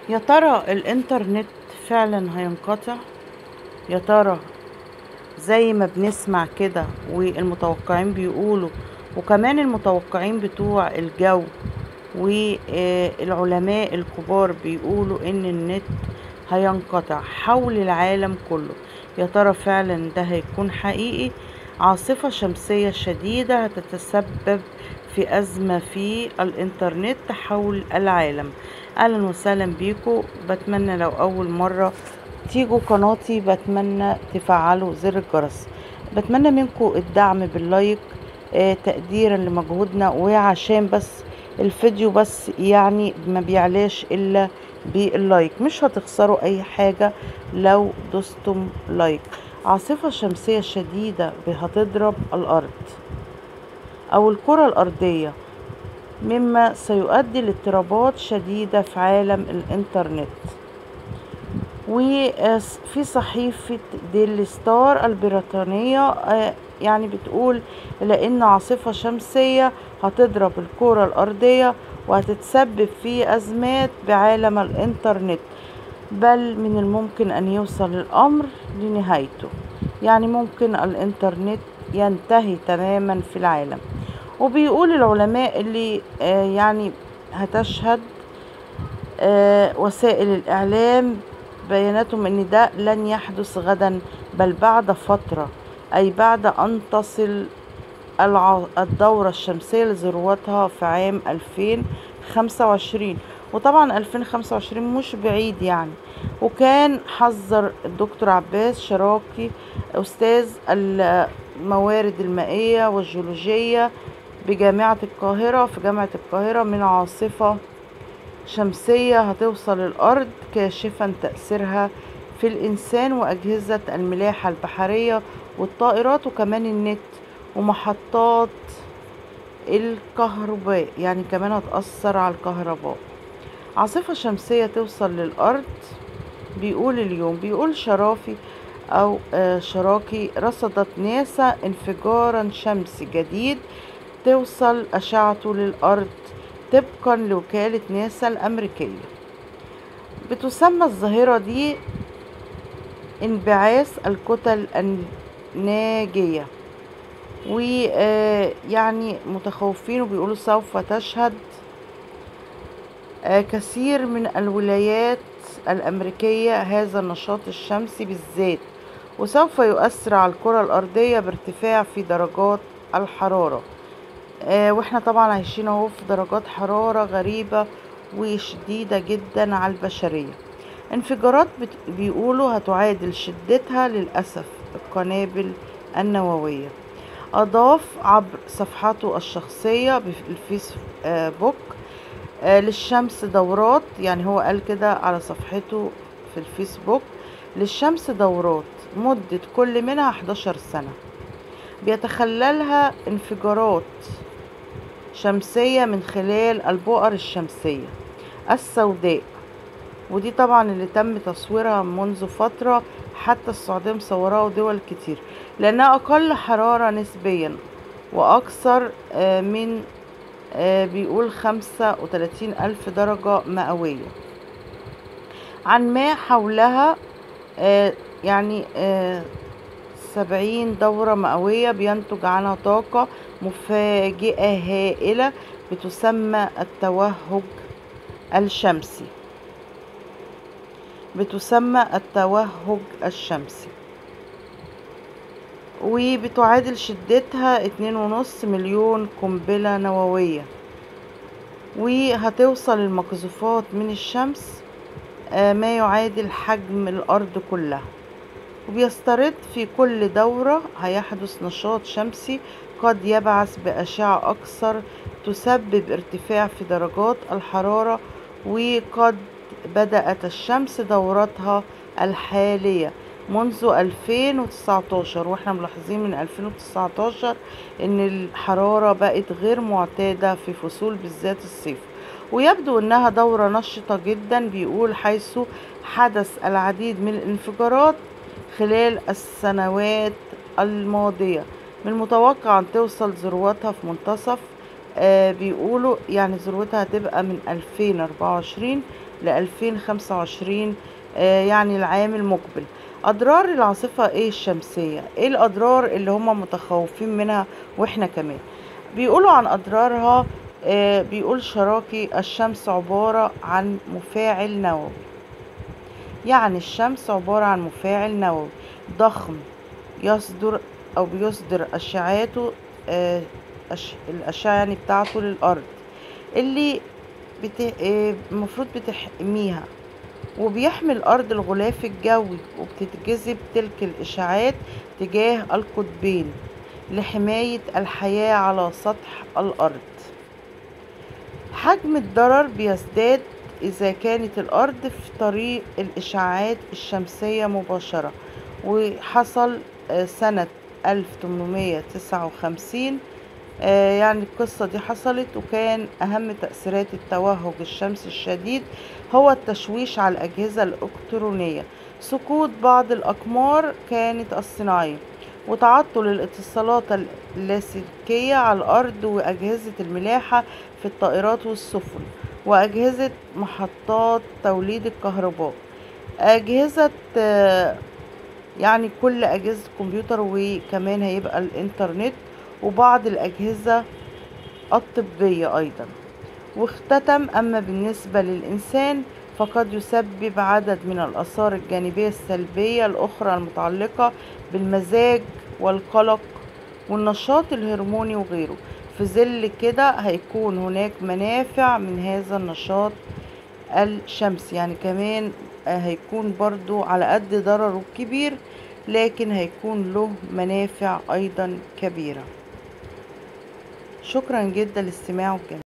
يا ترى الإنترنت فعلا هينقطع يا ترى زي ما بنسمع كده والمتوقعين بيقولوا وكمان المتوقعين بتوع الجو والعلماء الكبار بيقولوا ان النت هينقطع حول العالم كله يا ترى فعلا ده هيكون حقيقي عاصفة شمسية شديدة هتتسبب في أزمة في الإنترنت حول العالم أهلا وسهلا بيكم بتمنى لو أول مرة تيجوا قناتي بتمنى تفعلوا زر الجرس بتمنى منكم الدعم باللايك آه تقديرا لمجهودنا وعشان بس الفيديو بس يعني ما بيعلاش الا باللايك مش هتخسروا اي حاجة لو دوستم لايك عاصفة شمسية شديدة هتضرب الارض او الكرة الارضية مما سيؤدي لاضطرابات شديدة في عالم الانترنت وفي صحيفة ديلي ستار البريطانية يعني بتقول لأن عاصفة شمسية هتضرب الكرة الأرضية وهتتسبب في أزمات بعالم الإنترنت بل من الممكن أن يوصل الأمر لنهايته يعني ممكن الإنترنت ينتهي تماما في العالم وبيقول العلماء اللي يعني هتشهد وسائل الإعلام بياناتهم ان ده لن يحدث غدا بل بعد فترة اي بعد ان تصل الدورة الشمسية لذروتها في عام 2025 وطبعا 2025 مش بعيد يعني وكان حذر الدكتور عباس شراكي استاذ الموارد المائية والجيولوجية بجامعة القاهرة في جامعة القاهرة من عاصفة شمسية هتوصل الأرض كاشفا تأثيرها في الإنسان وأجهزة الملاحة البحرية والطائرات وكمان النت ومحطات الكهرباء يعني كمان هتأثر على الكهرباء عاصفة شمسية توصل للأرض بيقول اليوم بيقول شرافي أو شراكي رصدت ناسا انفجارا شمسي جديد توصل أشعته للأرض طبقا لوكالة ناسا الأمريكية بتسمى الظاهرة دي انبعاث الكتل الناجية ويعني متخوفين وبيقولوا سوف تشهد كثير من الولايات الأمريكية هذا النشاط الشمسي بالذات وسوف يؤثر على الكرة الأرضية بارتفاع في درجات الحرارة آه واحنا طبعا عايشين اهو في درجات حرارة غريبة وشديدة جدا على البشرية انفجارات بيقولوا هتعادل شدتها للأسف القنابل النووية أضاف عبر صفحته الشخصية بالفيسبوك آه للشمس دورات يعني هو قال كده على صفحته في الفيسبوك للشمس دورات مدة كل منها 11 سنة بيتخللها انفجارات شمسية من خلال البؤر الشمسية السوداء ودي طبعا اللي تم تصويرها منذ فترة حتى السعودية مصوراها ودول كتير لأنها أقل حرارة نسبيا وأكثر من بيقول خمسة وتلاتين ألف درجة مئوية عن ما حولها يعني سبعين دورة مئوية بينتج عنها طاقة مفاجئة هائلة بتسمى التوهج الشمسي بتسمى التوهج الشمسي وبتعادل شدتها اتنين ونص مليون قنبلة نووية وهتوصل المقذوفات من الشمس ما يعادل حجم الأرض كلها وبيسترد في كل دورة هيحدث نشاط شمسي قد يبعث بأشعة أكثر تسبب ارتفاع في درجات الحرارة وقد بدأت الشمس دورتها الحالية منذ 2019 واحنا ملاحظين من 2019 ان الحرارة بقت غير معتادة في فصول بالذات الصيف ويبدو انها دورة نشطة جدا بيقول حيث حدث العديد من الانفجارات خلال السنوات الماضية من المتوقع أن توصل ذروتها في منتصف آه بيقولوا يعني ذروتها هتبقى من 2024 ل 2025 آه يعني العام المقبل أضرار العاصفة إيه الشمسية؟ إيه الأضرار اللي هم متخوفين منها وإحنا كمان؟ بيقولوا عن أضرارها آه بيقول شراكي الشمس عبارة عن مفاعل نووي يعني الشمس عبارة عن مفاعل نووي ضخم يصدر أو بيصدر أشعاته آه الأشعة يعني بتاعته للأرض اللي بت... المفروض بتحميها وبيحمي الأرض الغلاف الجوي وبتتجذب تلك الإشعاعات تجاه القطبين لحماية الحياة على سطح الأرض حجم الضرر بيزداد إذا كانت الأرض في طريق الإشعاعات الشمسية مباشرة وحصل سنة 1859 يعني القصة دي حصلت وكان أهم تأثيرات التوهج الشمسي الشديد هو التشويش على الأجهزة الإلكترونية سقوط بعض الأقمار كانت الصناعية وتعطل الاتصالات اللاسلكية على الأرض وأجهزة الملاحة في الطائرات والسفن وأجهزة محطات توليد الكهرباء أجهزة يعني كل أجهزة كمبيوتر وكمان هيبقى الإنترنت وبعض الأجهزة الطبية أيضا واختتم أما بالنسبة للإنسان فقد يسبب عدد من الآثار الجانبية السلبية الأخرى المتعلقة بالمزاج والقلق والنشاط الهرموني وغيره في ظل كده هيكون هناك منافع من هذا النشاط الشمسي يعني كمان هيكون برضو على قد ضرره الكبير لكن هيكون له منافع أيضا كبيرة شكرا جدا لاستماعكم